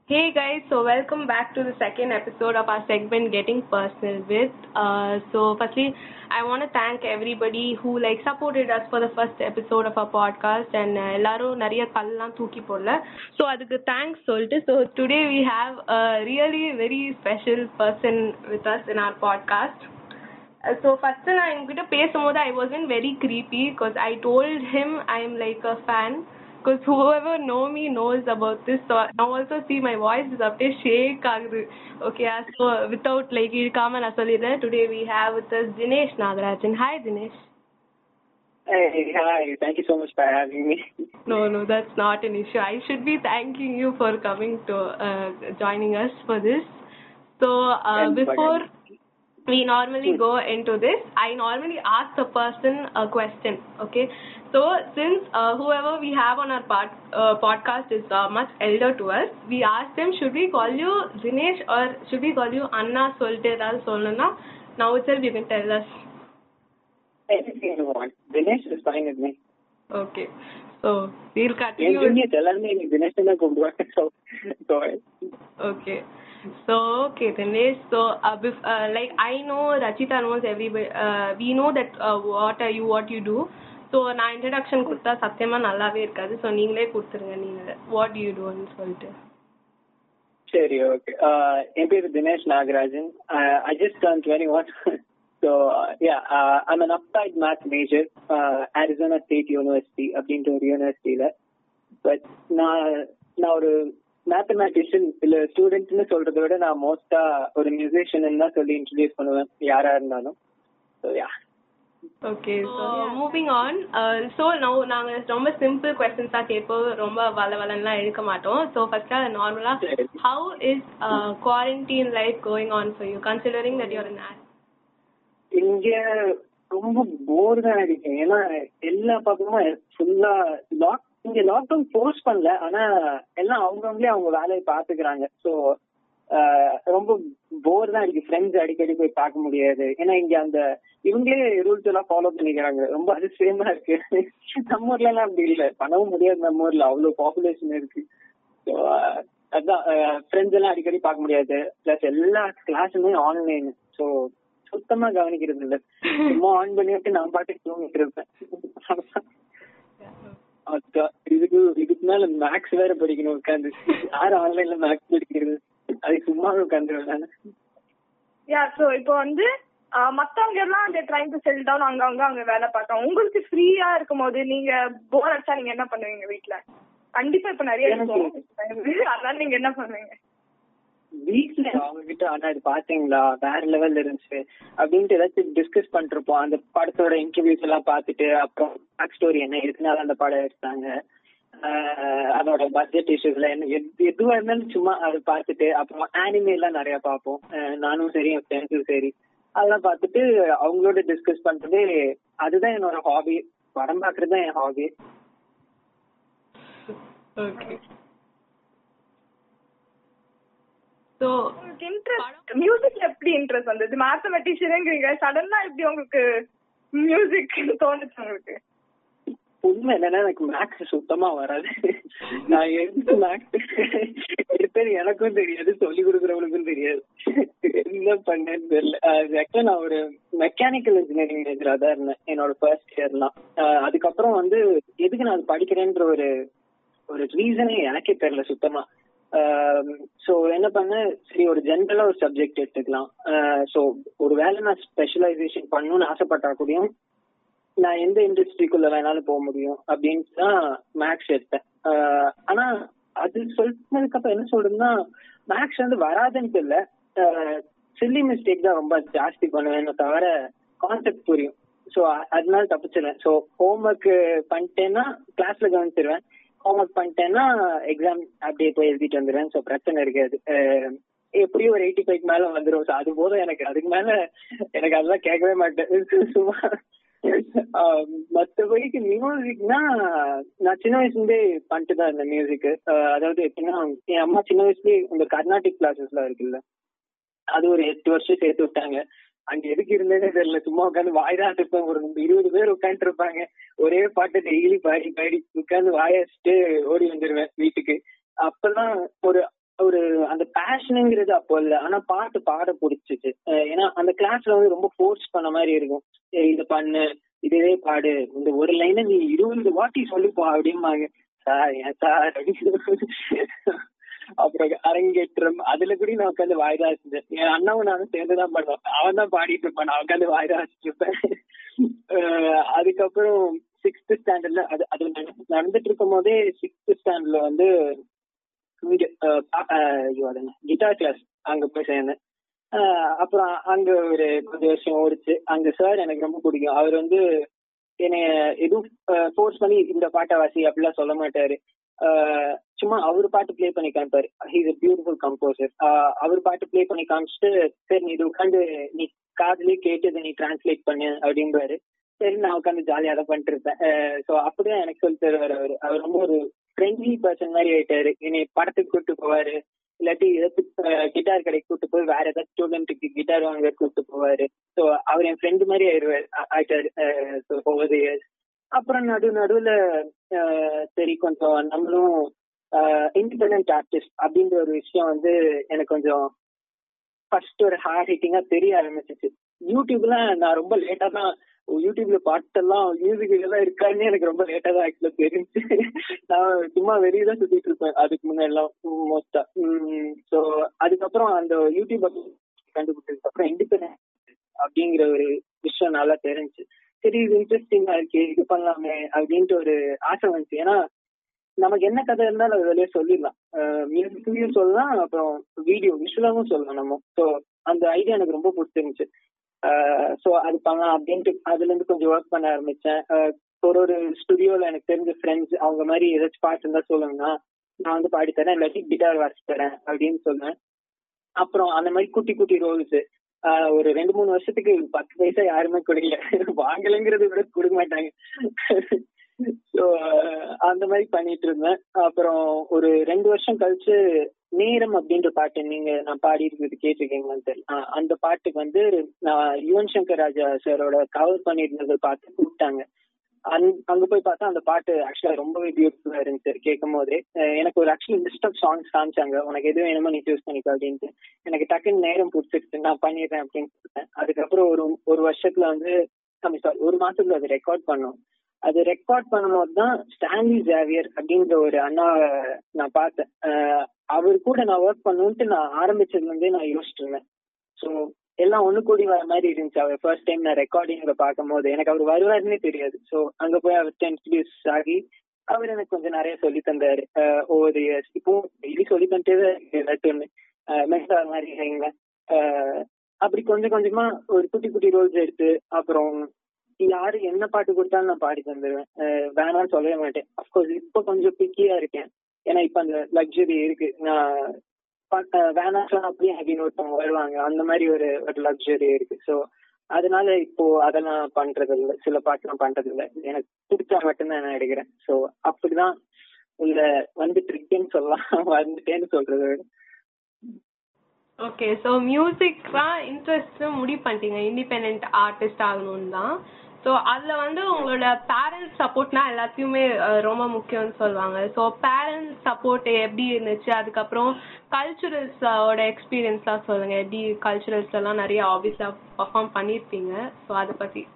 Hey guys, so welcome back to the second episode of our segment Getting Personal with. Uh, so firstly, I want to thank everybody who like supported us for the first episode of our podcast and uh, எல்லாரும் நிறைய கல்லாம் தூக்கி போடல so அதுக்கு thanks சொல்லிட்டு so today we have a really very special person with us in our podcast so first நான் எங்ககிட்ட பேசும்போது I was very creepy because I told him I am like a fan because whoever know me knows about this so now also see my voice is அப்படியே shake ஆகுது okay so without like இழுக்காம நான் சொல்லிடுறேன் today we have with us Dinesh Nagarajan hi Dinesh Hey, hi. Thank you so much for having me. no no that's not an issue i should be thanking you for coming to uh, joining us for this so uh, And before again. we normally go into this i normally ask the person a question okay so since uh, whoever we have on our pod, uh, podcast is uh, much elder to us we ask them should we call you dinesh or should we call you anna solte ஏதாவது சொல்லணும்னா now itself you can tell us Anything you want. Dinesh is fine with me. okay so we'll என் continue juniors எல்லாருமே எனக்கு தினேஷ் தான் கூப்பிடுவாங்க so so Okay. So, okay, Dinesh. So, uh, bef- uh, like I know Rachita knows everybody. Uh, we know that uh, what are you, what you do. So நான் introduction கொடுத்தா சத்தியமா நல்லாவே இருக்காது so நீங்களே கொடுத்துருங்க நீங்க வாட் யூ டூன்னு சொல்லிட்டு சரி ஓகே என் பேர் Dinesh Nagarajan I just turn twenty one so yeah I'm an applied maths major Arizona State University அப்படின்ற ஒரு யூனிவர்சிட்டியில பட் நான் நான் ஒரு மேத்தமேட்டிஷியன் இல்ல ஸ்டூடெண்ட்னு சொல்றதை விட நான் மோஸ்டா ஒரு மியூசிஷியன் தான் சொல்லி இன்ட்ரடியூஸ் பண்ணுவேன் யாரா இருந்தாலும் so yeah okay so moving on so now நாங்கள் ரொம்ப சிம்பிள் கொஸ்டின்ஸ் தான் கேட்போம் ரொம்ப வள வளன்லாம் எடுக்க மாட்டோம் ஸோ ஃபர்ஸ்ட்டாக நார்மலாக சரி. How is quarantine life going on for you considering that your an இங்க ரொம்ப போர் தான் இருக்கு ஏன்னா எல்லா பக்கமும் ஃபுல்லா லாக் இங்க லாக்டவுன் ஃபோர்ஸ் பண்ணல ஆனா எல்லாம் அவங்கவுங்களே அவங்க வேலையை பாத்துக்கிறாங்க ஸோ ரொம்ப போர் தான் இருக்கு ஃப்ரெண்ட்ஸ் அடிக்கடி போய் பார்க்க முடியாது ஏன்னா இங்க அந்த இவங்களே ரூல்ஸ் எல்லாம் ஃபாலோ பண்ணிக்கிறாங்க ரொம்ப அதிசயமா இருக்கு நம்ம ஊர்ல எல்லாம் அப்படி இல்ல பண்ணவும் முடியாது நம்ம ஊர்ல அவ்வளவு பாப்புலேஷன் இருக்கு ஸோ அதான் ஃப்ரெண்ட்ஸ் எல்லாம் அடிக்கடி பார்க்க முடியாது பிளஸ் எல்லா கிளாஸுமே ஆன்லைன் ஸோ சுத்தமா கவனிக்கிறது இல்ல சும்மா ஆன் பண்ணி விட்டு நான் பாட்டுக்கு தூங்கிட்டு இருப்பேன் அதான் இதுக்கு இதுக்கு மேல மேக்ஸ் வேற படிக்கணும் உட்காந்து யார் ஆன்லைன்ல மேக்ஸ் படிக்கிறது அதுக்கு சும்மா உட்காந்துருவேன் நானு யா சோ இப்போ வந்து ஆஹ் மத்தவங்க எல்லாம் they trying to settle down அங்க அங்க அங்க வேலை பார்த்தாங்க உங்களுக்கு ஃப்ரீயா இருக்கும்போது நீங்க போர் அடிச்சா நீங்க என்ன பண்ணுவீங்க வீட்ல கண்டிப்பா இப்ப நிறைய இருக்கும் அதான் நீங்க என்ன பண்ணுவீங்க வீட்ல அவங்க கிட்ட ஆனா இது பாத்தீங்களா வேற லெவல்ல இருந்துச்சு அப்படின்ட்டு ஏதாச்சும் டிஸ்கஸ் பண்ணிருப்போம் அந்த படத்தோட இன்டர்வியூஸ் எல்லாம் பார்த்துட்டு அப்புறம் பேக் ஸ்டோரி என்ன எதுனால அந்த படம் எடுத்தாங்க ஆஹ் அதோட பட்ஜெட் இஷ்யூஸ்ல என்ன எது- எதுவா இருந்தாலும் சும்மா அதை பார்த்துட்டு அப்புறம் ஆனிமே எல்லாம் நிறைய பார்ப்போம் ஆஹ் நானும் சரி என் ஃப்ரெண்ட்ஸும் சரி அதெல்லாம் பார்த்துட்டு அவங்களோட டிஸ்கஸ் பண்றது அதுதான் என்னோட ஹாபி படம் பாக்குறது தான் என் ஹாபி ஓகே ஸோ உங்களுக்கு இன்ட்ரெஸ்ட் மியூசிக்ல எப்படி இன்ட்ரெஸ்ட் வந்தது மேத்தமெட்டிஷியனுங்கிறீங்க சடனா எப்படி உங்களுக்கு மியூசிக் தோணுச்சு உங்களுக்கு உண்மை என்னன்னா எனக்கு மேக்ஸ் சுத்தமா வராது நான் எடுத்து மேக்ஸ் எடுத்தது எனக்கும் தெரியாது சொல்லி கொடுக்குறவங்களுக்கும் தெரியாது என்ன பண்ணேன்னு தெரியல ஆக்சுவலா நான் ஒரு மெக்கானிக்கல் இன்ஜினியரிங் மேஜரா தான் இருந்தேன் என்னோட ஃபர்ஸ்ட் இயர்லாம் அதுக்கப்புறம் வந்து எதுக்கு நான் அது படிக்கிறேன்ற ஒரு ஒரு ரீசனே எனக்கே தெரியல சுத்தமா ஸோ என்ன பண்ணேன் சரி ஒரு ஜென்ரலா ஒரு சப்ஜெக்ட் எடுத்துக்கலாம் ஸோ ஒரு வேலை நான் ஸ்பெஷலைசேஷன் பண்ணணும்னு ஆசைப்பட்டா கூடயும் நான் எந்த இண்டஸ்ட்ரிக்குள்ள வேணாலும் போக முடியும் அப்படின்ட்டு தான் மேக்ஸ் எடுத்தேன் ஆஹ் ஆனா அது சொல்லினதுக்கு அப்புறம் என்ன சொல்றதுன்னா மேக்ஸ் வந்து வராதுன்ட்டு இல்ல சில்லி மிஸ்டேக் தான் ரொம்ப ஜாஸ்தி பண்ணுவேன் தவிர கான்செப்ட் புரியும் ஸோ அதனால தப்பிச்சிருவேன் ஸோ ஹோம்ஒர்க் பண்ணிட்டேன்னா கிளாஸ்ல கவனிச்சிருவேன் ஹோம்ஒர்க் பண்ணிட்டேன்னா எக்ஸாம் அப்படியே போய் எழுதிட்டு வந்துடுவேன் ஸோ பிரச்சனை இருக்காது ஆஹ் எப்படியும் ஒரு எயிட்டி ஃபைவ் மேல வந்துடும் ஸோ அது போதும் எனக்கு அதுக்கு மேல எனக்கு அதெல்லாம் கேட்கவே மாட்டேன் சும்மா ஆஹ் மத்தபடிக்கு மியூசிக்னா நான் சின்ன வயசுல இருந்தே பண்ணிட்டு தான் இருந்தேன் மியூசிக் அதாவது எப்படின்னா என் அம்மா சின்ன வயசுலயே இந்த கர்நாடிக் கிளாஸஸ்லாம் இருக்குல்ல அது ஒரு எட்டு வருஷம் சேர்த்து விட்டாங்க அங்க எதுக்கு இருந்தேனே தெரியல சும்மா உட்காந்து வாய்தான் இருப்பேன் ஒரு இருபது பேர் உட்காந்துட்டு இருப்பாங்க ஒரே பாட்டு டெய்லி பாடி பாடி உட்காந்து வாயாச்சிட்டு ஓடி வந்துருவேன் வீட்டுக்கு அப்பதான் ஒரு ஒரு அந்த பேஷனுங்கிறது அப்போ இல்ல ஆனா பாட்டு பாட பிடிச்சிச்சு ஏன்னா அந்த கிளாஸ்ல வந்து ரொம்ப ஃபோர்ஸ் பண்ண மாதிரி இருக்கும் இதை பண்ணு இதே பாடு இந்த ஒரு லைனை நீ இருபது வாட்டி சொல்லிப்போ அப்படிம்பாங்க சார் ஏன் சார் அப்புறம் அரங்கேற்றம் அதுல கூட நான் உட்காந்து வாய்தா வச்சிருந்தேன் என் அண்ணாவும் நானும் சேர்ந்துதான் பண்ணுவோம் அவன் தான் பாடிட்டு இருப்பான் நான் உட்காந்து வாய்தா வச்சுட்டு இருப்பேன் அதுக்கப்புறம் சிக்ஸ்த் ஸ்டாண்டர்ட்ல அது அது நடந்துட்டு இருக்கும் போதே சிக்ஸ்த் ஸ்டாண்டர்ட்ல வந்து இங்க கிட்டார் கிளாஸ் அங்க போய் சேர்ந்தேன் அப்புறம் அங்க ஒரு கொஞ்சம் வருஷம் ஓடிச்சு அங்க சார் எனக்கு ரொம்ப பிடிக்கும் அவர் வந்து என்னைய எதுவும் ஃபோர்ஸ் பண்ணி இந்த பாட்டை வாசி அப்படிலாம் சொல்ல மாட்டாரு சும்மா அவர் பாட்டு பிளே பண்ணி காமிப்பாரு ஹீஸ் அ பியூட்டிஃபுல் கம்போசர் அவர் பாட்டு பிளே பண்ணி காமிச்சிட்டு சரி நீ இது உட்காந்து நீ காதுலயே கேட்டு இதை நீ டிரான்ஸ்லேட் பண்ணு அப்படின்பாரு சரி நான் உட்காந்து ஜாலியாக தான் பண்ணிட்டு இருப்பேன் ஸோ அப்படிதான் எனக்கு சொல்லி தருவார் அவர் அவர் ரொம்ப ஒரு ஃப்ரெண்ட்லி பர்சன் மாதிரி ஆயிட்டாரு என்னை படத்துக்கு கூப்பிட்டு போவாரு இல்லாட்டி ஏதாச்சும் கிட்டார் கடைக்கு கூட்டு போய் வேற ஏதாச்சும் ஸ்டூடெண்ட்டுக்கு கிட்டார் வாங்க கூப்பிட்டு போவாரு ஸோ அவர் என் ஃப்ரெண்டு மாதிரி ஆயிடுவார் ஆயிட்டாரு ஸோ ஓவர் இயர்ஸ் அப்புறம் நடு நடுவுல சரி கொஞ்சம் நம்மளும் இண்டிபெண்ட் ஆர்டிஸ்ட் அப்படின்ற ஒரு விஷயம் வந்து எனக்கு கொஞ்சம் ஃபர்ஸ்ட் ஒரு ஹார்ட் ஹிட்டிங்கா தெரிய ஆரம்பிச்சிச்சு யூடியூப்ல நான் ரொம்ப லேட்டா தான் யூடியூப்ல பாட்டெல்லாம் மியூசிக் எல்லாம் இருக்கான்னு எனக்கு ரொம்ப லேட்டா தான் ஆக்சுவலா தெரிஞ்சு நான் சும்மா வெளியே தான் சுத்திட்டு இருப்பேன் அதுக்கு முன்னாடி எல்லாம் மோஸ்டா ஸோ அதுக்கப்புறம் அந்த யூடியூப் கண்டுபிடிச்சதுக்கு அப்புறம் இண்டிபெண்ட் அப்படிங்கிற ஒரு விஷயம் நல்லா தெரிஞ்சு சரி இது இன்ட்ரெஸ்டிங்கா இருக்கு இது பண்ணலாமே அப்படின்ட்டு ஒரு ஆசை வந்துச்சு ஏன்னா நமக்கு என்ன கதை இருந்தாலும் அது வெளியே சொல்லிடலாம் மியூசிக்கையும் சொல்லலாம் அப்புறம் வீடியோ விஷுவலாவும் சொல்லலாம் நம்ம ஸோ அந்த ஐடியா எனக்கு ரொம்ப பிடிச்சிருந்துச்சு ஸோ அது பண்ணலாம் அப்படின்ட்டு அதுல இருந்து கொஞ்சம் ஒர்க் பண்ண ஆரம்பிச்சேன் ஒரு ஒரு ஸ்டுடியோல எனக்கு தெரிஞ்ச ஃப்ரெண்ட்ஸ் அவங்க மாதிரி ஏதாச்சும் பாட்டு இருந்தா சொல்லுங்கன்னா நான் வந்து பாடி தரேன் இல்லாட்டி கிட்டார் வாசி தரேன் அப்படின்னு சொல்லுவேன் அப்புறம் அந்த மாதிரி குட்டி குட்டி ரோல்ஸ் ஒரு ரெண்டு மூணு வருஷத்துக்கு பத்து பைசா யாருமே கொடுக்கல வாங்கலைங்கிறது கூட கொடுக்க மாட்டாங்க ஸோ அந்த மாதிரி பண்ணிட்டு இருந்தேன் அப்புறம் ஒரு ரெண்டு வருஷம் கழிச்சு நேரம் அப்படின்ற பாட்டு நீங்க நான் பாடி இருக்கிறது கேட்டிருக்கீங்களான்னு தெரியல அந்த பாட்டுக்கு வந்து நான் யுவன் சங்கர் ராஜா சாரோட கவர் பண்ணியிருந்ததை பார்த்து கூப்பிட்டாங்க அங் அங்க போய் பார்த்தா அந்த பாட்டு ஆக்சுவலா ரொம்பவே பியூட்டிஃபுல்லா இருந்துச்சு கேட்கும் போதே எனக்கு ஒரு ஆக்சுவலி லிஸ்ட் ஆஃப் சாங்ஸ் காமிச்சாங்க உனக்கு எது வேணுமோ நீ சூஸ் பண்ணிக்கோ அப்படின்ட்டு எனக்கு டக்குன்னு நேரம் பிடிச்சிருச்சு நான் பண்ணிடுறேன் அப்படின்னு சொல்லிட்டேன் அதுக்கப்புறம் ஒரு ஒரு வருஷத்துல வந்து சாரி ஒரு மாசத்துல அது ரெக்கார்ட் பண்ணோம் அது ரெக்கார்ட் பண்ணும்போது தான் ஸ்டான்லி ஜாவியர் அப்படின்ற ஒரு அண்ணா நான் பார்த்தேன் அவர் கூட நான் ஒர்க் பண்ணுன்ட்டு நான் ஆரம்பிச்சதுல இருந்தே நான் யோசிச்சுட்டு இருந்தேன் ஸோ எல்லாம் ஒண்ணு கூடி வர மாதிரி இருந்துச்சு அவர் ஃபர்ஸ்ட் டைம் நான் ரெக்கார்டிங்ல பார்க்கும் போது எனக்கு அவர் வருவாருன்னே தெரியாது ஸோ அங்க போய் அவர் இன்ட்ரடியூஸ் ஆகி அவர் எனக்கு கொஞ்சம் நிறைய சொல்லி தந்தாரு ஓவர் இயர்ஸ் இப்போ இது சொல்லி தந்துட்டே ஏதாச்சும் ஒன்று மென்டார் மாதிரி வைங்களேன் அப்படி கொஞ்சம் கொஞ்சமா ஒரு குட்டி குட்டி ரோல்ஸ் எடுத்து அப்புறம் யாரு என்ன பாட்டு கொடுத்தாலும் நான் பாடி தந்துடுவேன் வேணாம்னு சொல்லவே மாட்டேன் அப்கோர்ஸ் இப்போ கொஞ்சம் பிக்கியா இருக்கேன் ஏன்னா இப்ப அந்த லக்ஸரி இருக்கு நான் வேணாம் சொன்னா அப்படியே அப்படின்னு ஒருத்தவங்க வருவாங்க அந்த மாதிரி ஒரு ஒரு லக்ஸரி இருக்கு ஸோ அதனால இப்போ அதெல்லாம் பண்றது இல்லை சில பாட்டுலாம் பண்றது இல்லை எனக்கு பிடிச்சா மட்டும்தான் நான் எடுக்கிறேன் ஸோ அப்படிதான் உள்ள வந்துட்டு இருக்கேன்னு சொல்லலாம் வந்துட்டேன்னு சொல்றத விட ஓகே ஸோ மியூசிக்லாம் இன்ட்ரெஸ்ட் முடிவு பண்ணிட்டீங்க இண்டிபெண்ட் ஆர்டிஸ்ட் ஆகணும்னு தான் ஸோ அதில் வந்து உங்களோட பேரண்ட்ஸ் சப்போர்ட்னா எல்லாத்தையுமே ரொம்ப முக்கியம்னு சொல்லுவாங்க ஸோ பேரண்ட்ஸ் சப்போர்ட் எப்படி இருந்துச்சு அதுக்கப்புறம் கல்ச்சுரல்ஸோட எக்ஸ்பீரியன்ஸ்லாம் சொல்லுங்க எப்படி கல்ச்சுரல்ஸ்லாம் நிறைய ஆஃபீஸில் பர்ஃபார்ம் பண்ணியிருப்பீங்க ஸோ அதை பற்றி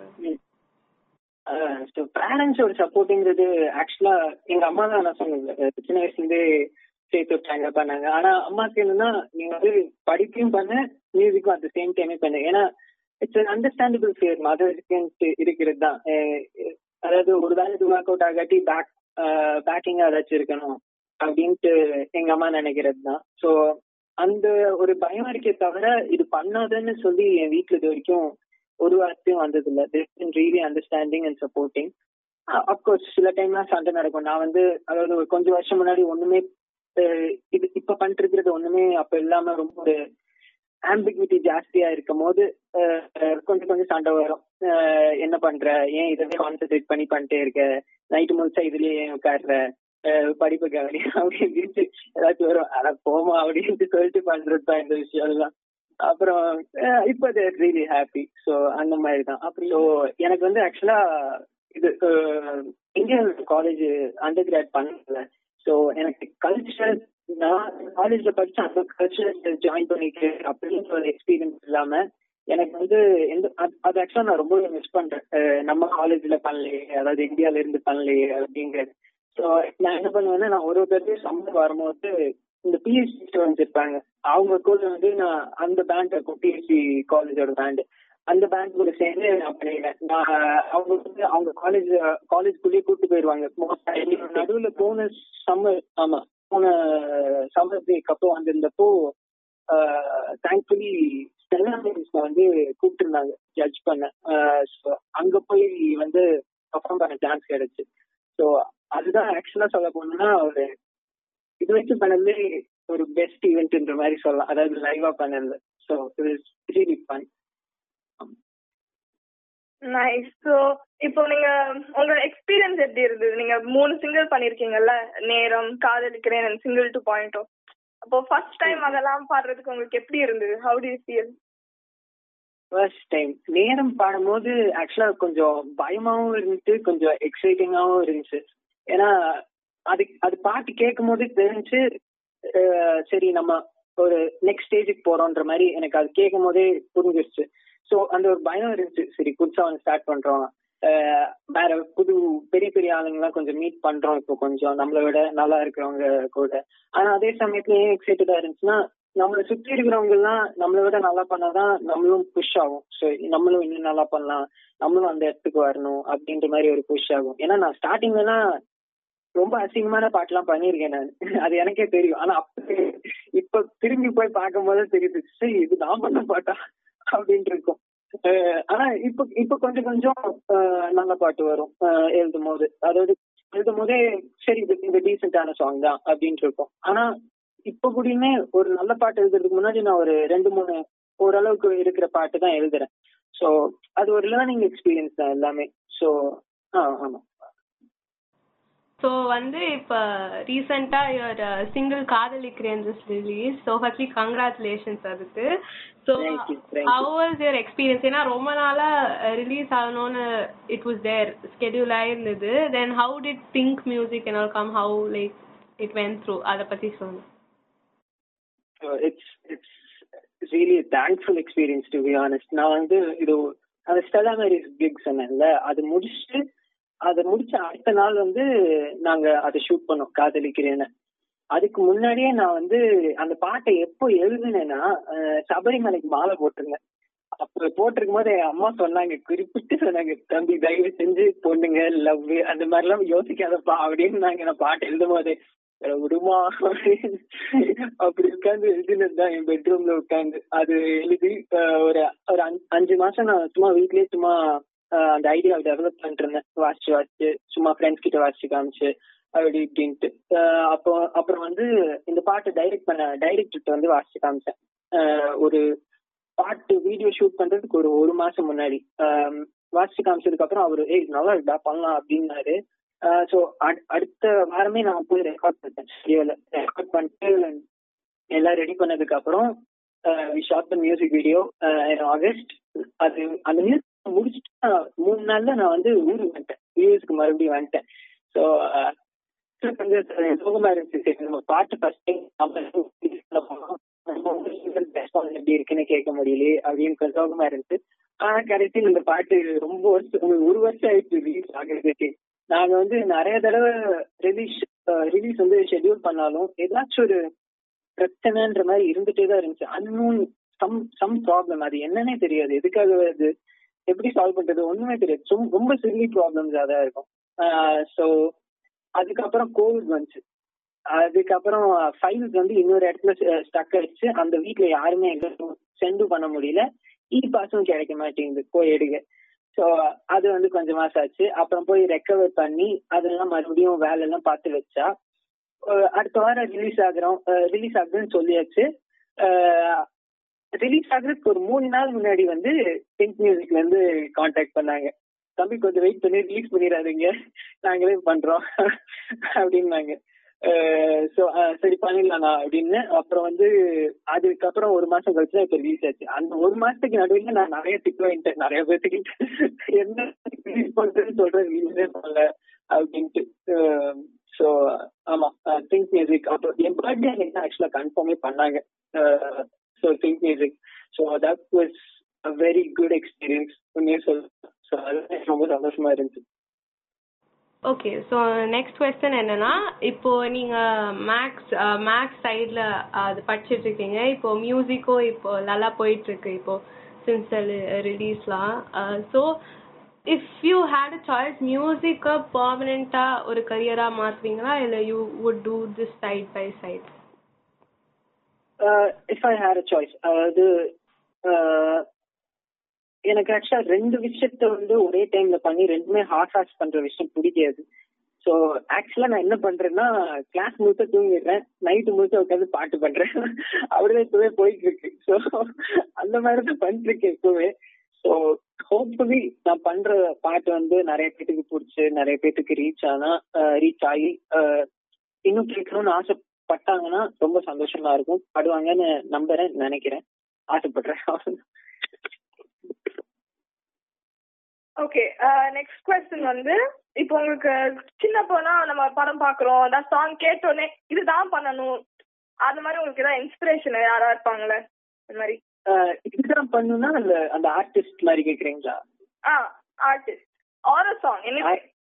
ஸோ பேரண்ட்ஸோட சப்போர்ட்டுங்கிறது ஆக்சுவலா எங்க அம்மா தான் நான் சொன்னேன் சின்ன வயசுலேருந்தே சேர்த்து விட்டாங்க பண்ணாங்க ஆனா அம்மாக்கு என்னன்னா நீங்க வந்து படிப்பையும் பண்ண மியூசிக்கும் அட் சேம் டைமே பண்ணு ஏன்னா இட்ஸ் அண்டர்ஸ்டாண்டபிள் ஃபியர் மதருக்கு இருக்கிறது தான் அதாவது ஒரு வேலை இது ஒர்க் அவுட் ஆகாட்டி பேக் பேக்கிங்கா ஏதாச்சும் இருக்கணும் அப்படின்ட்டு எங்க அம்மா நினைக்கிறது தான் ஸோ அந்த ஒரு பயம் இருக்கே தவிர இது பண்ணாதன்னு சொல்லி என் வீட்டுல இது வரைக்கும் ஒரு வார்த்தையும் வந்தது இல்லை this really understanding and supporting of course சில டைம்லாம் சண்டை நடக்கும் நான் வந்து அதாவது ஒரு கொஞ்சம் வருஷம் முன்னாடி ஒண்ணுமே இது இப்ப பண்ணிட்டு இருக்கிறது ஒண்ணுமே அப்ப இல்லாம ரொம்ப ஒரு ஆம்பிகிவிட்டி ஜாஸ்தியா இருக்கும் போது கொஞ்சம் கொஞ்சம் சண்டை வரும் என்ன பண்ற ஏன் இதவே கான்சென்ட்ரேட் பண்ணி பண்ணிட்டே இருக்க நைட்டு முழிச்சா இதுலயே ஏன் உட்காடுற படிப்பு கவனி அப்படின்ட்டு ஏதாச்சும் வரும் ஆனா போமா அப்படின்ட்டு சொல்லிட்டு பண்றது தான் இந்த விஷயம் எல்லாம் அப்புறம் இப்போ தேர் ரியலி ஹாப்பி ஸோ அந்த மாதிரி தான் அப்புறம் ஸோ எனக்கு வந்து ஆக்சுவலா இது இந்தியன் காலேஜ் அண்டர் கிராட் பண்ணல ஸோ எனக்கு கல்ச்சரல் நான் காலேஜ்ல படிச்ச அந்த கல்ச்சர் ஜாயின் பண்ணிட்டு அப்படின்னு ஒரு எக்ஸ்பீரியன்ஸ் இல்லாம எனக்கு வந்து எந்த அது ஆக்சுவலா நான் ரொம்ப மிஸ் பண்றேன் நம்ம காலேஜ்ல பண்ணலையே அதாவது இந்தியால இருந்து பண்ணலையே அப்படிங்கிறது ஸோ நான் என்ன பண்ணுவேன்னா நான் ஒரு தடவை சம்மர் வரும்போது இந்த பிஎஸ்சி ஸ்டூடெண்ட்ஸ் இருப்பாங்க அவங்க கூட வந்து நான் அந்த பேண்ட் இருக்கும் பிஎஸ்சி காலேஜோட பேண்ட் அந்த பேண்ட் கூட சேர்ந்து நான் பண்ணிடுவேன் நான் அவங்க வந்து அவங்க காலேஜ் காலேஜ்குள்ளேயே கூட்டு போயிடுவாங்க நடுவுல போன சம்மர் ஆமா போன சம்மர் பிரேக் அப்போ வந்திருந்தப்போ தேங்க்ஃபுல்லி ஸ்டெல்லா வந்து கூப்பிட்டுருந்தாங்க ஜட்ஜ் பண்ண ஸோ அங்க போய் வந்து பர்ஃபார்ம் பண்ண சான்ஸ் கிடைச்சு ஸோ அதுதான் ஆக்சுவலா சொல்ல போனோம்னா ஒரு இது வரைக்கும் பண்ணது ஒரு பெஸ்ட் ஈவெண்ட்ன்ற மாதிரி சொல்லலாம் அதாவது லைவா பண்ணது so it is really fun nice so இப்போ நீங்க உங்களோட எக்ஸ்பீரியன்ஸ் எப்படி இருந்தது நீங்க மூணு சிங்கிள் பண்ணிருக்கீங்கல்ல நேரம் காதலிக்கிறேன் சிங்கிள் டு பாயிண்டோ அப்போ ஃபர்ஸ்ட் டைம் அதெல்லாம் பாடுறதுக்கு உங்களுக்கு எப்படி இருந்தது how do you feel first time நேரம் பாடும்போது ஆக்சுவலா கொஞ்சம் பயமாவும் இருந்துச்சு கொஞ்சம் எக்ஸைட்டிங்காவும் இருந்துச்சு ஏன்னா அது அது பாட்டு கேட்கும் போது தெரிஞ்சு சரி நம்ம ஒரு நெக்ஸ்ட் ஸ்டேஜுக்கு போறோன்ற மாதிரி எனக்கு அது கேட்கும் போதே புரிஞ்சிருச்சு ஸோ அந்த ஒரு பயம் இருந்துச்சு சரி புதுசா வந்து ஸ்டார்ட் பண்றோம் வேற புது பெரிய பெரிய ஆளுங்கெல்லாம் கொஞ்சம் மீட் பண்றோம் இப்போ கொஞ்சம் நம்மளை விட நல்லா இருக்கிறவங்க கூட ஆனா அதே சமயத்துல ஏன் எக்ஸைட்டடா இருந்துச்சுன்னா நம்மளை சுத்தி இருக்கிறவங்க எல்லாம் நம்மளை விட நல்லா பண்ணாதான் நம்மளும் புஷ் ஆகும் ஸோ நம்மளும் இன்னும் நல்லா பண்ணலாம் நம்மளும் அந்த இடத்துக்கு வரணும் அப்படின்ற மாதிரி ஒரு புஷ் ஆகும் ஏன்னா நான் ஸ்டார்டிங்லாம் ரொம்ப அசிங்கமான பாட்டுலாம் பண்ணியிருக்கேன் நான் அது எனக்கே தெரியும் ஆனா அப்ப இப்ப திரும்பி போய் பார்க்கும் போது தெரியுது சரி இது நான் பண்ண பாட்டா அப்படின்ட்டு இருக்கும் ஆனா இப்ப இப்ப கொஞ்சம் கொஞ்சம் நல்ல பாட்டு வரும் எழுதும் போது அதாவது எழுதும் போதே சரி இது இந்த டீசென்டான சாங் தான் அப்படின்ட்டு இருக்கும் ஆனா இப்ப கூடயுமே ஒரு நல்ல பாட்டு எழுதுறதுக்கு முன்னாடி நான் ஒரு ரெண்டு மூணு ஓரளவுக்கு இருக்கிற பாட்டு தான் எழுதுறேன் ஸோ அது ஒரு லேர்னிங் எக்ஸ்பீரியன்ஸ் தான் எல்லாமே ஸோ ஆ ஆமா ஸோ வந்து இப்போ ரீசெண்டாக யுவர் சிங்கிள் காதலிக்கிறேன் ரிலீஸ் ஸோ ஃபர்ஸ்ட்லி கங்க்ராச்சுலேஷன்ஸ் அதுக்கு so how was your experience ஏன்னா ரொம்ப நாளாக ரிலீஸ் ஆகணும்னு இட் வாஸ் தேர் ஸ்கெடியூல் ஆயிருந்தது then how did think music and all come how like it when through அதை பற்றி சொல்லுங்க it's it's really thankful experience to be honest நான் வந்து இது அந்த ஸ்டெலா மேரிஸ் கிக் சொன்னேன்ல அது முடிச்சுட்டு அதை முடிச்ச அடுத்த நாள் வந்து நாங்க அதை ஷூட் பண்ணோம் காதலிக்கிறேன்னு அதுக்கு முன்னாடியே நான் வந்து அந்த பாட்டை எப்போ எழுதுனேன்னா சபரிமலைக்கு மாலை போட்டிருந்தேன் அப்ப போட்டிருக்கும் போது என் அம்மா சொன்னாங்க குறிப்பிட்டு சொன்னாங்க தம்பி தயவு செஞ்சு பொண்ணுங்க லவ் அந்த மாதிரி எல்லாம் யோசிக்காதப்பா அப்படின்னு நாங்க நான் பாட்டு எழுதும் போதே விடுமா அப்படி உட்காந்து எழுதினதுதான் என் பெட்ரூம்ல உட்காந்து அது எழுதி ஒரு ஒரு அஞ்சு மாசம் நான் சும்மா வீட்லயே சும்மா அந்த ஐடியாவை டெவலப் பண்ணிட்டு இருந்தேன் வாசிச்சு வாசிச்சு சும்மா ஃப்ரெண்ட்ஸ் கிட்ட வாசிச்சு காமிச்சு அப்படி இப்படின்ட்டு அப்போ அப்புறம் வந்து இந்த பாட்டு டைரக்ட் பண்ண டைரக்டர்கிட்ட வந்து வாசிச்சு காமிச்சேன் ஒரு பாட்டு வீடியோ ஷூட் பண்றதுக்கு ஒரு ஒரு மாசம் முன்னாடி வாசிச்சு காமிச்சதுக்கு அப்புறம் அவரு ஏய் நல்லா இருக்கா பண்ணலாம் அப்படின்னாரு ஸோ அடுத்த வாரமே நான் போய் ரெக்கார்ட் பண்ணிட்டேன் ஸ்டுடியோல ரெக்கார்ட் பண்ணிட்டு எல்லாம் ரெடி பண்ணதுக்கு அப்புறம் we shot the music video August அது அந்த மியூசிக் முடிச்சுட்டு மூணு நாள்ல நான் வந்து ஊருக்கு வந்துட்டேன் யூஎஸ்க்கு மறுபடியும் வந்துட்டேன் ஸோ கொஞ்சம் சோகமா இருந்துச்சு சரி நம்ம பாட்டு ஃபர்ஸ்ட் எப்படி இருக்குன்னு கேட்க முடியலையே அப்படின்னு கொஞ்சம் சோகமா இருந்துச்சு ஆனா கடைசியில் இந்த பாட்டு ரொம்ப வருஷம் ஒரு வருஷம் ஆயிடுச்சு ரிலீஸ் ஆகிறதுக்கு நாங்க வந்து நிறைய தடவை ரிலீஸ் ரிலீஸ் வந்து ஷெட்யூல் பண்ணாலும் ஏதாச்சும் ஒரு பிரச்சனைன்ற மாதிரி இருந்துட்டே தான் இருந்துச்சு அன்னோன் சம் சம் ப்ராப்ளம் அது என்னன்னே தெரியாது எதுக்காக வருது எப்படி சால்வ் பண்றது ஒண்ணுமே தெரியாது ரொம்ப சில்லி ப்ராப்ளம்ஸ் அதான் இருக்கும் ஸோ அதுக்கப்புறம் கோவிட் வந்துச்சு அதுக்கப்புறம் ஃபைல்ஸ் வந்து இன்னொரு இடத்துல ஸ்டக் ஆயிடுச்சு அந்த வீட்டுல யாருமே சென்டு பண்ண முடியல இ பாஸும் கிடைக்க மாட்டேங்குது போய் எடுக்க ஸோ அது வந்து கொஞ்சம் மாசம் ஆச்சு அப்புறம் போய் ரெக்கவர் பண்ணி அதெல்லாம் மறுபடியும் வேலை எல்லாம் பார்த்து வச்சா அடுத்த வாரம் ரிலீஸ் ஆகுறோம் ரிலீஸ் ஆகுதுன்னு சொல்லியாச்சு ரிலீஸ் ஆகுறதுக்கு ஒரு மூணு நாள் முன்னாடி வந்து பிங்க் மியூசிக்ல இருந்து கான்டாக்ட் பண்ணாங்க தம்பி கொஞ்சம் வெயிட் பண்ணி ரிலீஸ் பண்ணிடாதீங்க நாங்களே பண்றோம் அப்படின்னாங்க ஸோ சரி பண்ணிடலாம்ண்ணா அப்படின்னு அப்புறம் வந்து அதுக்கப்புறம் ஒரு மாசம் கழிச்சு இப்ப ரிலீஸ் ஆச்சு அந்த ஒரு மாசத்துக்கு நடுவில் நான் நிறைய திட்டு வாங்கிட்டேன் நிறைய பேர்த்துக்கு என்ன ரிலீஸ் பண்றேன்னு சொல்றேன் ரிலீஸே பண்ணல அப்படின்ட்டு ஸோ ஆமா திங்க் மியூசிக் அப்புறம் என் பர்த்டே அன்னைக்கு தான் ஆக்சுவலா கன்ஃபார்மே பண்ணாங்க so think music so that was a very good experience உண்மையே சொல் ஸோ அது எனக்கு ரொம்ப சந்தோஷமா இருந்துச்சு ஓகே ஸோ நெக்ஸ்ட் கொஸ்டின் என்னன்னா இப்போ நீங்க மேக்ஸ் மேக்ஸ் சைடில் அது படிச்சிட்டு இருக்கீங்க இப்போ மியூசிக்கும் இப்போ நல்லா போயிட்டு இருக்கு இப்போ சின்ஸ் ரிலீஸ்லாம் so if you had a choice மியூசிக்கை பர்மனெண்டா ஒரு கரியரா மாத்துவீங்களா இல்லை you would do this side by side if I hear a choice அதாவது uh, எனக்கு ஆக்சுவலா ரெண்டு விஷயத்த வந்து ஒரே டைம்ல பண்ணி ரெண்டுமே ஹார்ட் ஹார்ட் பண்ற விஷயம் பிடிக்காது ஸோ ஆக்சுவலா நான் என்ன பண்றேன்னா கிளாஸ் முழுக்க தூங்கிடுறேன் நைட்டு முழுக்க உட்காந்து பாட்டு பண்றேன் அப்படிதான் இப்பவே போயிட்டு இருக்கு ஸோ அந்த மாதிரி தான் பண்ணிட்டு இருக்கேன் இப்பவே ஸோ ஹோப்ஃபுல்லி நான் பண்ற பாட்டு வந்து நிறைய பேத்துக்கு பிடிச்சி நிறைய பேத்துக்கு ரீச் ஆனா ரீச் ஆகி uh, இன்னும் கேட்கணும்னு ஆசைப்பட்டாங்கன்னா ரொம்ப சந்தோஷமா இருக்கும் பாடுவாங்கன்னு நம்புறேன் நினைக்கிறேன் ஆசைப்படுறேன் ஓகே நெக்ஸ்ட் கொஸ்டின் வந்து இப்போ உங்களுக்கு சின்ன போனா நம்ம படம் பாக்குறோம் அந்த சாங் கேட்டோடனே இதுதான் பண்ணணும் அந்த மாதிரி உங்களுக்கு ஏதாவது இன்ஸ்பிரேஷன் யாரா இருப்பாங்களே அந்த மாதிரி Uh, இதுதான் பண்ணுனா அந்த அந்த ஆர்டிஸ்ட் மாதிரி கேக்குறீங்களா ஆ ஆர்டிஸ்ட் ஆர் சாங் என்ன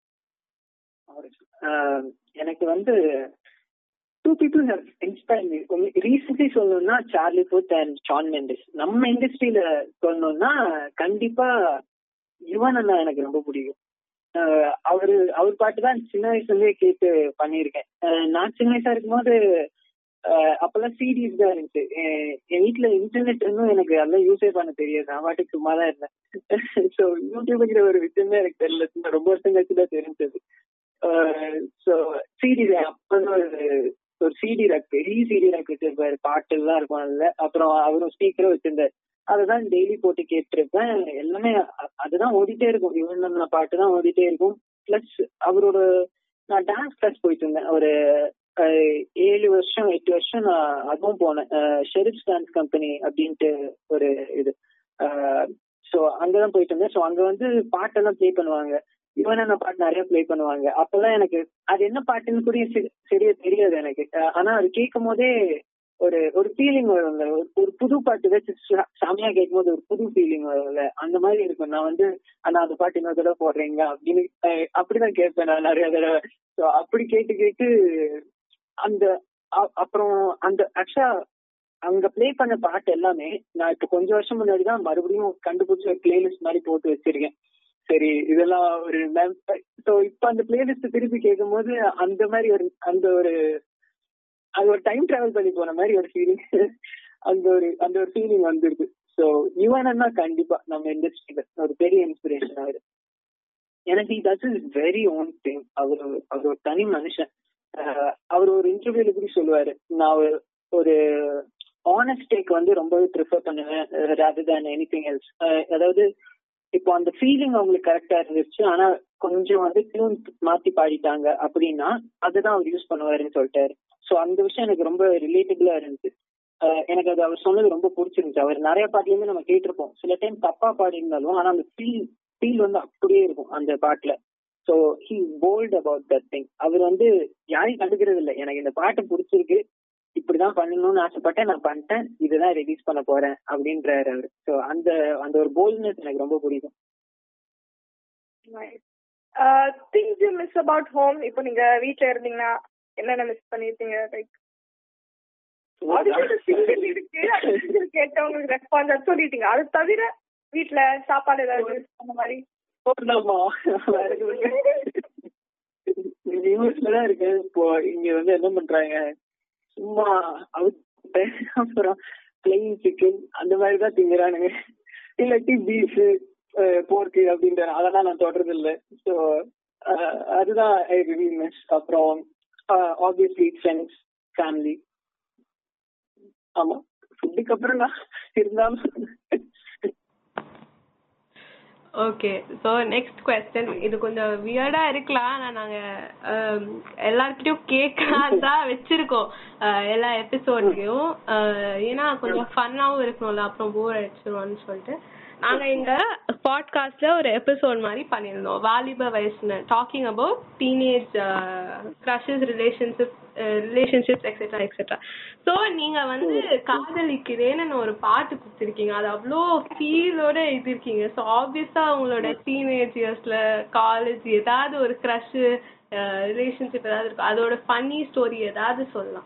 Uh, எனக்கு வந்து two people have inspire me recently சொல்லணும்னா Charlie Puth and Shawn Mendes நம்ம இண்டஸ்ட்ரியில சொல்லணும்னா கண்டிப்பா யுவன் அண்ணா எனக்கு ரொம்ப பிடிக்கும் Uh, அவரு அவர் பாட்டு தான் சின்ன வயசுல இருந்தே கேட்டு பண்ணியிருக்கேன் Uh, நான் சின்ன வயசா இருக்கும்போது uh, அப்பெல்லாம் சீடிஸ் தான் இருந்துச்சு என் என் வீட்டுல இன்டர்நெட் இருந்தும் எனக்கு அதெல்லாம் யூஸே பண்ண தெரியாது நான் பாட்டுக்கு சும்மா தான் இருந்தேன் ஸோ யூடியூப்ங்கிற ஒரு விஷயமே எனக்கு தெரியல சும்மா ரொம்ப வருஷம் கழிச்சு தான் தெரிஞ்சது ஸோ சிடி அப்பதான் ஒரு ஒரு சிடி ரேக் பெரிய சிடி ரேக் வச்சிருப்பாரு பாட்டு எல்லாம் இருக்கும் அதுல அப்புறம் அவரும் ஸ்பீக்கரும் வச்சிருந்தாரு அதுதான் டெய்லி போட்டு கேட்டிருப்பேன் எல்லாமே அ- அதுதான் ஓடிட்டே இருக்கும் இவன் பாட்டு தான் ஓடிட்டே இருக்கும் பிளஸ் அவரோட நான் டான்ஸ் கிளாஸ் போயிட்டு இருந்தேன் ஒரு அஹ், ஏழு வருஷம் எட்டு வருஷம் நான் அதுவும் போனேன் ஷெரிப்ஸ் டான்ஸ் கம்பெனி அப்படின்ட்டு ஒரு இது ஸோ அங்கதான் போயிட்டு இருந்தேன் ஸோ அங்க வந்து பாட்டெல்லாம் ப்ளே பண்ணுவாங்க இவன் என்ன பாட்டு நிறைய ப்ளே பண்ணுவாங்க அப்பெல்லாம் எனக்கு அது என்ன பாட்டுன்னு கூட சரி- சரியா தெரியாது எனக்கு அஹ், ஆனா அது கேட்கும் போதே ஒரு ஒரு ஃபீலிங் வரும்ல ஒரு ஒரு புது பாட்டு வச்சு ச- செமையா கேட்கும் போது ஒரு புது ஃபீலிங் வரும்ல அந்த மாதிரி இருக்கும் நான் வந்து ஆனா அந்த பாட்டு இன்னொரு தடவை போடுறீங்க அப்படின்னு அஹ், அப்படிதான் கேட்பேன் நான் நிறைய தடவை ஸோ அப்படி கேட்டு கேட்டு அந்த அ- அப்புறம் அந்த ஆக்சுவலா அங்க ப்ளே பண்ண பாட்டு எல்லாமே நான் இப்ப கொஞ்சம் வருஷம் முன்னாடி தான் மறுபடியும் கண்டுபிடிச்ச ஒரு பிளேலிஸ்ட் மாதிரி போட்டு வச்சிருக்கேன் சரி இதெல்லாம் ஒரு ஸோ இப்ப அந்த பிளேலிஸ்ட் திருப்பி கேட்கும்போது அந்த மாதிரி ஒரு அந்த ஒரு அது ஒரு டைம் டிராவல் பண்ணி போன மாதிரி ஒரு ஃபீலிங் அந்த ஒரு அந்த ஒரு ஃபீலிங் வந்துருது ஸோ யுவனா கண்டிப்பா நம்ம இண்டஸ்ட்ரியில ஒரு பெரிய இன்ஸ்பிரேஷன் அவரு எனக்கு that is very own thing அவர் அவர் ஒரு தனி மனுஷன் அஹ் அவர் ஒரு இன்டர்வியூல கூட சொல்லுவாரு நான் ஒரு ஒரு ஆனஸ்டேக் வந்து ரொம்பவே ப்ரிஃபர் பண்ணுவேன் rather than anything else அதாவது இப்போ அந்த ஃபீலிங் அவங்களுக்கு கரெக்டா இருந்துச்சு ஆனா கொஞ்சம் வந்து டியூன் மாத்தி பாடிட்டாங்க அப்படின்னா அதுதான் அவர் யூஸ் பண்ணுவாருன்னு சொல்லிட்டாரு ஸோ அந்த விஷயம் எனக்கு ரொம்ப ரிலேட்டபிளா இருந்துச்சு அஹ் எனக்கு அது அவர் சொன்னது ரொம்ப பிடிச்சிருந்துச்சு அவர் நிறைய பாட்டுலயுமே நம்ம கேட்டிருப்போம் சில டைம் தப்பா பாடியிருந்தாலும் ஆனா அந்த ஃபீல் ஃபீல் வந்து அப்படியே இருக்கும் அந்த பாட்டுல so he bold about that thing அவர் வந்து யாரையும் கண்டுக்கிறது இல்லை எனக்கு இந்த பாட்டு பிடிச்சிருக்கு இப்படிதான் பண்ணணும்னு ஆசைப்பட்டேன் நான் பண்ணிட்டேன் இதுதான் ரிலீஸ் பண்ண போறேன் அப்படின்றாரு அவர் ஸோ அந்த அந்த ஒரு போல்ட்னஸ் எனக்கு ரொம்ப பிடிக்கும் things you miss about home இப்போ நீங்க வீட்ல இருந்தீங்கன்னா என்னென்ன மிஸ் பண்ணிருப்பீங்க லைக் சிங்கிள் இருக்கு அது single கேட்டா உங்களுக்கு ரெஸ்பான்ஸ் சொல்லிட்டீங்க அது தவிர வீட்ல சாப்பாடு ஏதாவது அந்த மாதிரி போடலாமா யூஎஸ்ல தான் இருக்கேன் இப்போ இங்க வந்து என்ன பண்றாங்க சும்மா அவுட் அப்புறம் பிளெயின் சிக்கன் அந்த மாதிரி தான் திங்குறானுங்க இல்லாட்டி பீஃப் போர்க்கு அப்படின்ற அதெல்லாம் நான் தொடர்றது இல்லை ஸோ அதுதான் ஐ ரிவி மிஸ் அப்புறம் ஆப்வியஸ்லி ஃப்ரெண்ட்ஸ் ஃபேமிலி ஆமா ஃபுட்டுக்கு அப்புறம் தான் இருந்தாலும் ஓகே ஸோ நெக்ஸ்ட் கொஸ்டின் இது கொஞ்சம் வியர்டா இருக்கலாம் ஆனா நாங்க ஆம், எல்லார்கிட்டயும் கேட்கலாம் தான் வச்சிருக்கோம் ஆஹ் எல்லா எபிசோட்லயும் ஏன்னா கொஞ்சம் ஃபன்னாவும் இருக்கணும்ல அப்புறம் போர் அடிச்சிருவான்னு சொல்லிட்டு நாங்க இந்த பாட்காஸ்ட்ல ஒரு எபிசோட் மாதிரி பண்ணியிருந்தோம் வாலிப வயசுன்னு talking about teenage crushes relationship relationships etcetera etcetera so நீங்க வந்து காதலிக்கிறேன்னு ஒரு பாட்டு கொடுத்துருக்கீங்க அது அவ்வளோ ஃபீலோட எழுதிருக்கீங்க ஸோ ஆப்வியஸா உங்களோட டீனேஜ் இயர்ஸ்ல காலேஜ் ஏதாவது ஒரு க்ரஷ் ரிலேஷன்ஷிப் ஏதாவது இருக்கும் அதோட ஃபன்னி ஸ்டோரி ஏதாவது சொல்லலாம்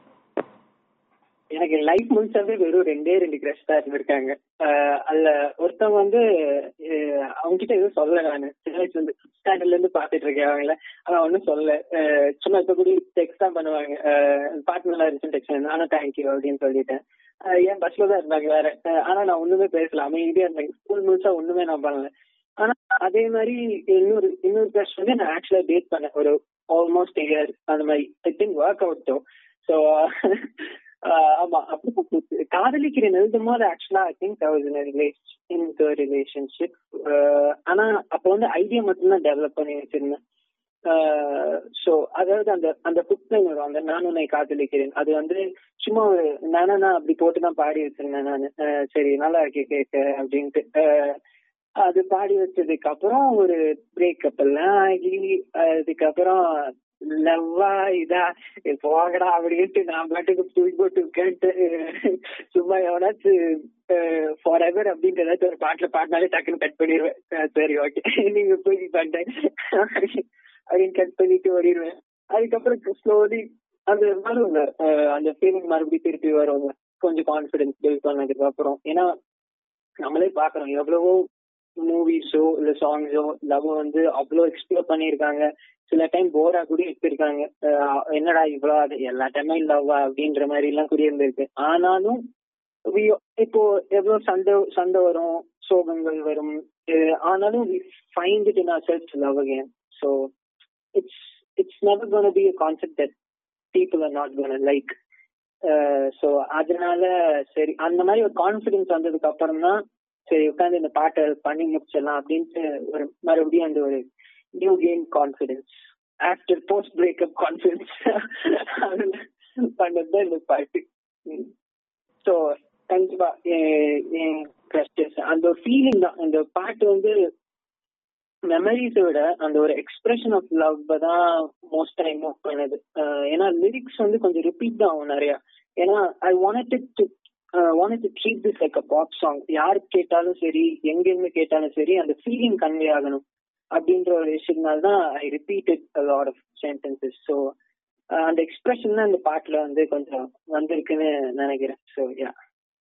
எனக்கு லைஃப் முழுசாவே வெறும் ரெண்டே ரெண்டு கிரஷ் தான் இருந்திருக்காங்க அதுல ஒருத்தவங்க வந்து அவங்க கிட்ட எதுவும் சொல்ல நான் சின்ன வயசுல இருந்து ஸ்டாண்டர்ட்ல இருந்து பாத்துட்டு இருக்கேன் அவங்கள ஆனா ஒன்னும் சொல்ல சும்மா இப்ப கூட டெக்ஸ்ட் தான் பண்ணுவாங்க பாட்டு நல்லா இருந்துச்சு டெக்ஸ்ட் ஆனா தேங்க்யூ அப்படின்னு சொல்லிட்டேன் ஏன் பஸ்ல தான் இருந்தாங்க வேற ஆனா நான் ஒண்ணுமே பேசல அமைதியா இருந்தேன் ஸ்கூல் முழுசா ஒண்ணுமே நான் பண்ணல ஆனா அதே மாதிரி இன்னொரு இன்னொரு கிரஷ் வந்து நான் ஆக்சுவலா டேட் பண்ணேன் ஒரு ஆல்மோஸ்ட் இயர் அந்த மாதிரி it work out though so ஆமா அப்படி காதலிக்கிறேன் எழுதும் போது ஆக்சுவலா ஐ திங்க் இன் ரிலேஷன்ஷிப் ஆனா அப்ப வந்து ஐடியா மட்டும்தான் டெவலப் பண்ணி வச்சிருந்தேன் ஸோ அதாவது அந்த அந்த புக் லைன் வரும் அந்த நான் உன்னை காதலிக்கிறேன் அது வந்து சும்மா ஒரு நானா அப்படி போட்டு தான் பாடி வச்சிருந்தேன் நான் சரி நல்லா இருக்கே கேட்க அப்படின்ட்டு அது பாடி வச்சதுக்கு அப்புறம் ஒரு பிரேக்கப் எல்லாம் ஆகி அதுக்கப்புறம் லவ்வா இதா போகடா அப்படின்ட்டு நான் பாட்டுக்கு தூக்கி போட்டு கேட்டு சும்மா எவனாச்சும் ஃபார் எவர் அப்படின்ட்டு ஏதாச்சும் ஒரு பாட்டுல பாடினாலே டக்குன்னு கட் பண்ணிடுவேன் சரி ஓகே நீங்க போய் பண்ணிட்டேன் அப்படின்னு கட் பண்ணிட்டு ஓடிடுவேன் அதுக்கப்புறம் ஸ்லோலி அந்த வருங்க அந்த ஃபீலிங் மறுபடியும் திருப்பி வருவாங்க கொஞ்சம் கான்பிடன்ஸ் பில்ட் பண்ணதுக்கு அப்புறம் ஏன்னா நம்மளே பாக்குறோம் எவ்வளவோ மூவிஸோ இல்ல சாங்ஸோ லவ் வந்து அவ்வளோ எக்ஸ்ப்ளோர் பண்ணியிருக்காங்க சில டைம் போரா கூட எடுத்திருக்காங்க என்னடா இவ்வளோ அது எல்லா டைமே லவ் அப்படின்ற மாதிரி எல்லாம் கூட இருந்திருக்கு ஆனாலும் இப்போ எவ்வளவு சண்டை சண்டை வரும் சோகங்கள் வரும் ஆனாலும் we find it in our self love again so it's it's never gonna be a concept that people are not gonna like so அதனால சரி அந்த மாதிரி ஒரு கான்ஃபிடன்ஸ் வந்ததுக்கு அப்புறம் தான் சரி உட்காந்து இந்த பாட்டை பண்ணி முடிச்சிடலாம் அப்படின்ட்டு ஒரு மறுபடியும் அந்த ஒரு new gain confidence after post breakup confidence அதுல பண்ணதுதான் இந்த பாட்டு ஸோ கண்டிப்பா என் கிரஸ்டர்ஸ் அந்த ஒரு ஃபீலிங் தான் அந்த பாட்டு வந்து மெமரிஸை விட அந்த ஒரு எக்ஸ்பிரஷன் ஆஃப் லவ் தான் மோஸ்ட் டைம் மூவ் பண்ணுது ஏன்னா லிரிக்ஸ் வந்து கொஞ்சம் ரிப்பீட் தான் ஆகும் நிறைய ஏன்னா I want to want to treat this like a pop song யாரு கேட்டாலும் சரி எங்கிருந்து கேட்டாலும் சரி அந்த ஃபீலிங் கன்வே ஆகணும் அப்படின்ற ஒரு விஷயத்தினால தான் I repeated lot of sentences so அந்த எக்ஸ்பிரஷன் தான் இந்த பாட்டுல வந்து கொஞ்சம் வந்திருக்குன்னு நினைக்கிறேன் ஸோ யா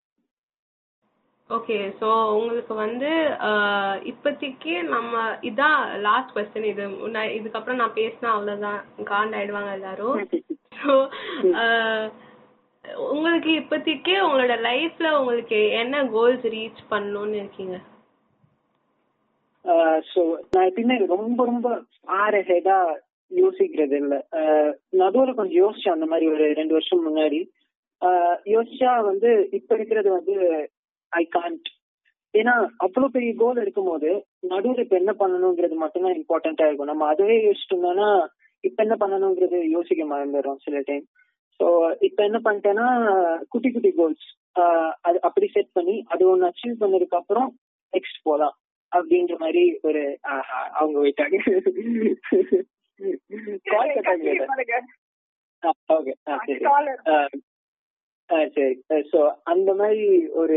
ஓகே ஸோ உங்களுக்கு வந்து இப்போதைக்கு நம்ம இதான் லாஸ்ட் கொஸ்டின் இது நான் இதுக்கப்புறம் நான் பேசினா அவ்வளோதான் காண்ட் ஆயிடுவாங்க எல்லாரும் ஸோ உங்களுக்கு இப்போதைக்கு உங்களோட லைஃப்ல உங்களுக்கு என்ன கோல்ஸ் ரீச் பண்ணணும்னு இருக்கீங்க ஸோ நான் எப்பயுமே ரொம்ப ரொம்ப ஃபார் ஹெடா யோசிக்கிறது இல்லை நடுவில் கொஞ்சம் யோசிச்சேன் அந்த மாதிரி ஒரு ரெண்டு வருஷம் முன்னாடி யோசிச்சா வந்து இப்ப இருக்கிறது வந்து ஐ கான்ட் ஏன்னா அவ்வளவு பெரிய கோல் இருக்கும் போது நடுவில் இப்ப என்ன பண்ணணுங்கிறது மட்டும்தான் இம்பார்ட்டண்டா இருக்கும் நம்ம அதுவே யோசிச்சிட்டோம்னா இப்ப என்ன பண்ணணுங்கிறது யோசிக்க மறந்துடுறோம் சில டைம் ஸோ இப்ப என்ன பண்ணிட்டேன்னா குட்டி குட்டி கோல்ஸ் அது அப்படி செட் பண்ணி அது ஒன்று அச்சீவ் பண்ணதுக்கு அப்புறம் நெக்ஸ்ட் போலாம் அப்படின்ற மாதிரி ஒரு அவங்க போயிட்டாங்க கால் கட்டாங்க ஓகே சரி சரி ஸோ அந்த மாதிரி ஒரு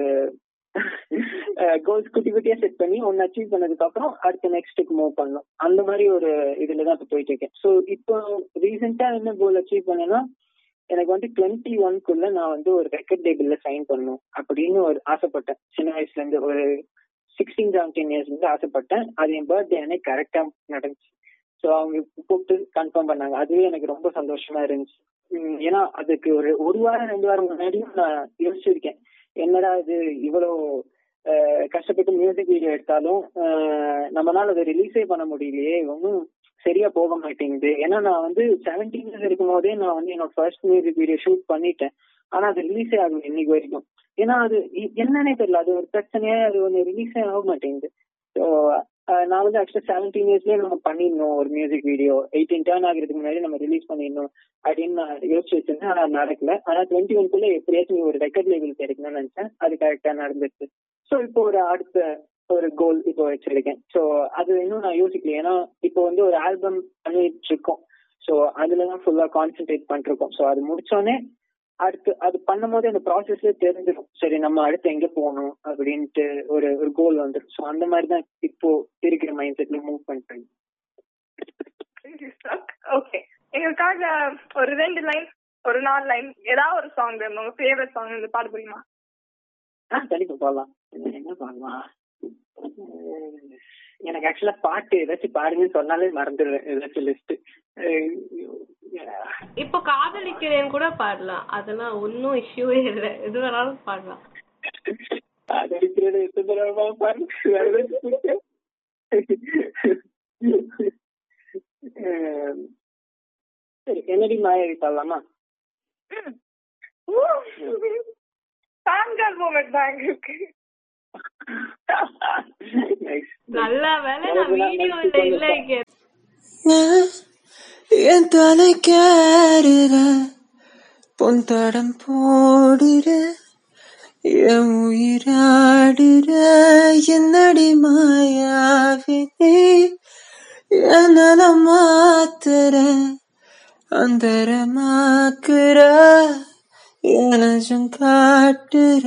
கோல்ஸ் குட்டி குட்டியா செட் பண்ணி ஒன்னு அச்சீவ் பண்ணதுக்கு அப்புறம் அடுத்த நெக்ஸ்ட்டுக்கு மூவ் பண்ணணும் அந்த மாதிரி ஒரு இதுல தான் இப்போ போயிட்டு இருக்கேன் ஸோ இப்போ ரீசெண்டா என்ன கோல் அச்சீவ் பண்ணேன்னா எனக்கு வந்து டுவெண்ட்டி ஒன்குள்ள நான் வந்து ஒரு ரெக்கார்ட் டேபிள்ல சைன் பண்ணணும் அப்படின்னு ஒரு ஆசைப்பட்டேன் சின்ன வயசுல இருந்து ஒரு சிக்ஸ்டீன் செவன்டீன் இயர்ஸ் இருந்து ஆசைப்பட்டேன் அது என் பர்த்டே அன்னைக்கு கரெக்டா நடந்துச்சு ஸோ அவங்க கூப்பிட்டு கன்ஃபார்ம் பண்ணாங்க அதுவே எனக்கு ரொம்ப சந்தோஷமா இருந்துச்சு ஏன்னா அதுக்கு ஒரு ஒரு வாரம் ரெண்டு வாரம் முன்னாடியும் நான் யோசிச்சிருக்கேன் என்னடா இது இவ்வளோ கஷ்டப்பட்டு மியூசிக் வீடியோ எடுத்தாலும் நம்மளால அதை ரிலீஸே பண்ண முடியலையே ஒன்றும் சரியா போக மாட்டேங்குது ஏன்னா நான் வந்து செவன்டீன் இயர்ஸ் இருக்கும் போதே நான் வந்து என்னோட ஃபர்ஸ்ட் மியூசிக் வீடியோ ஷூட் பண்ணிட்டேன் ஆனா அது ரிலீஸே ஆகும் இன்னைக்கு வரைக்கும் ஏன்னா அது என்னன்னே தெரியல அது ஒரு பிரச்சனையா அது ஒன்று ரிலீஸே ஆக மாட்டேங்குது ஸோ நான் வந்து ஆக்சுவலா செவன்டீன் இயர்ஸ்லயே நம்ம பண்ணிடணும் ஒரு மியூசிக் வீடியோ எயிட்டீன் டேர்ன் ஆகிறதுக்கு முன்னாடி நம்ம ரிலீஸ் பண்ணிடணும் அப்படின்னு நான் யோசிச்சு வச்சிருந்தேன் ஆனா நடக்கல ஆனா டுவெண்ட்டி ஒன்குள்ள எப்படியாச்சும் ஒரு ரெக்கார்ட் லேபிள் கிடைக்கணும்னு நினைச்சேன் அது கரெக்டா நடந்துச்சு ஸோ இப்போ ஒரு அடுத்த ஒரு கோல் இப்போ வச்சிருக்கேன் சோ அது இன்னும் நான் யோசிக்கல ஏன்னா இப்போ வந்து ஒரு ஆல்பம் பண்ணிட்டு இருக்கோம் சோ அதுலதான் ஃபுல்லா கான்சென்ட்ரேட் பண்ணிருக்கோம் சோ அது முடிச்சோடனே அடுத்து அது பண்ணும் போது அந்த ப்ராசஸ்ல தெரிஞ்சிடும் சரி நம்ம அடுத்து எங்க போகணும் அப்படின்ட்டு ஒரு ஒரு கோல் வந்துடும் சோ அந்த மாதிரி தான் இப்போ இருக்கிற மைண்ட் செட்ல மூவ் பண்ணிட்டு ஓகே எங்களுக்காக ஒரு ரெண்டு லைன் ஒரு நாலு லைன் ஏதாவது ஒரு சாங் வேணும் உங்க ஃபேவரட் சாங் இந்த பாட முடியுமா ஆ கண்டிப்பா பாடலாம் என்ன பாடலாம் உம், எனக்கு ஆக்சுவலா பாட்டு ஏதாச்சும் பாடுங்கன்னு சொன்னாலே மறந்துடுவேன் ஏதாச்சும் லிஸ்ட் இப்போ காதலிக்கிறேன் கூட பாடலாம் அதெல்லாம் ஒன்னும் இஷ்யூவே இல்லை எது வேணாலும் பாடலாம் காதலிக்கிறது எத்தனை தடவை பாருங்க வேற ஏதாச்சும் இருக்கா? உம், சரி என்னடி மாயாவி பாடலாமா ஃபேன்கால் மூமெண்ட் தான் எங்களுக்கு Nice. நல்ல வேலை நான் வீடியோல இல்ல இங்க என் தலை கேடுற பொன்தடம் போடுற என் உயிராடுற என்னடி மாயாவினே என் நலம் மாத்துற அந்தரமாக்குற எனச்சும் காட்டுற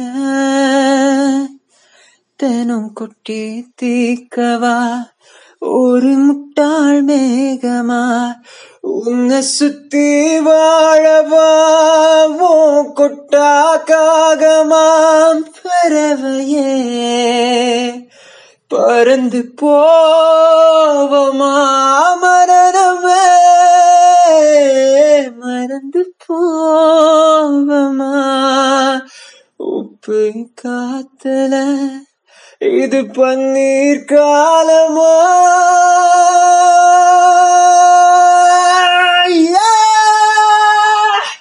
தினம் கொட்டி தீக்கவா ஒரு முட்டாள் மேகமா உன்னை சுத்தி வாழவா ஓ கொட்டா காகமாம் பறவையே பறந்து போவமா மரணமே மறந்து போவமா உப்பு காத்துல இது பன்னீர் காலமா Yeah!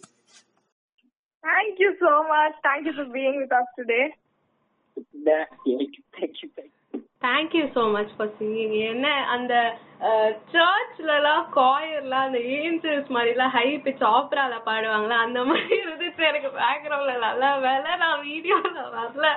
Thank you so much. Thank you for being with us today. Thank you, thank you, thank you. Thank you so much for singing என்ன அந்த சர்ச்லலாம் காயர்லாம் அந்த ஏஞ்சல்ஸ் மாதிரிலாம் ஹை பிச் ஆப்ரால பாடுவாங்களா அந்த மாதிரி இருந்துச்சு எனக்கு பேக்ரவுண்ட்ல நல்ல வேலை நான் வீடியோல வரல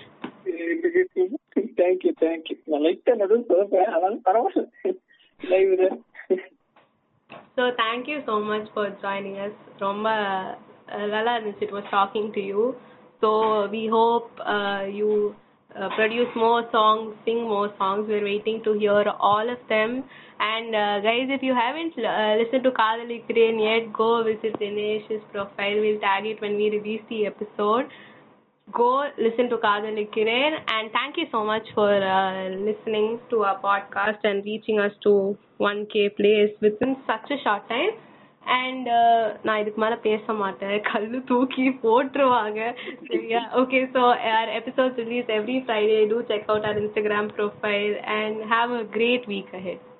தேங்க்யூ தேங்க்யூ நான் லைட்டா நடுவில் சொல்றேன் அதனால பரவாயில்ல லைவ்ல so thank you so much for joining us ரொம்ப uh, நல்லா இருந்துச்சு it was talking to you so we hope you produce more songs, sing more songs. We're waiting to hear all of them. And uh, guys, if you haven't uh, listened to Kadali Crane yet, go visit Dinesh's profile. We'll tag it when we release the episode. Go listen to Kadali Kiran and thank you so much for uh, listening to our podcast and reaching us to 1k plays within such a short time. And நான் இதுக்கு மேல பேச மாட்டேன் கல்லு தூக்கி போட்டுருவாங்க சரியா okay so our episode release every Friday to check out our Instagram profile and have a great week ahead